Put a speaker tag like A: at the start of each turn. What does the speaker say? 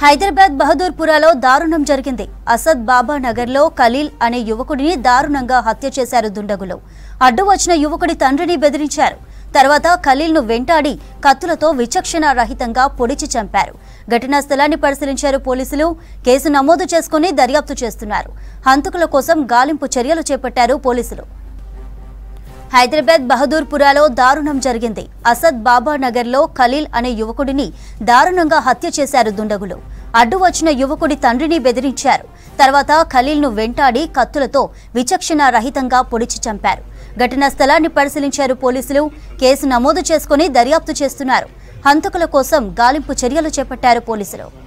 A: హైదరాబాద్ బహదూర్పురాలో దారుణం జరిగింది అసద్ బాబా నగర్లో ఖలీల్ అనే యువకుడిని దారుణంగా హత్య చేశారు దుండగులు అడ్డు వచ్చిన యువకుడి తండ్రిని బెదిరించారు తర్వాత ఖలీల్ను వెంటాడి కత్తులతో విచక్షణ రహితంగా పొడిచి చంపారు ఘటనా స్థలాన్ని పరిశీలించారు పోలీసులు కేసు నమోదు చేసుకుని దర్యాప్తు చేస్తున్నారు హంతకుల కోసం గాలింపు చర్యలు చేపట్టారు పోలీసులు హైదరాబాద్ బహదూర్పురాలో దారుణం జరిగింది అసద్ బాబా నగర్లో ఖలీల్ అనే యువకుడిని దారుణంగా హత్య చేశారు దుండగులు అడ్డు వచ్చిన యువకుడి తండ్రిని బెదిరించారు తర్వాత ఖలీల్ను వెంటాడి కత్తులతో విచక్షణ రహితంగా పొడిచి చంపారు ఘటనా స్థలాన్ని పరిశీలించారు పోలీసులు కేసు నమోదు చేసుకుని దర్యాప్తు చేస్తున్నారు హంతకుల కోసం గాలింపు చర్యలు చేపట్టారు పోలీసులు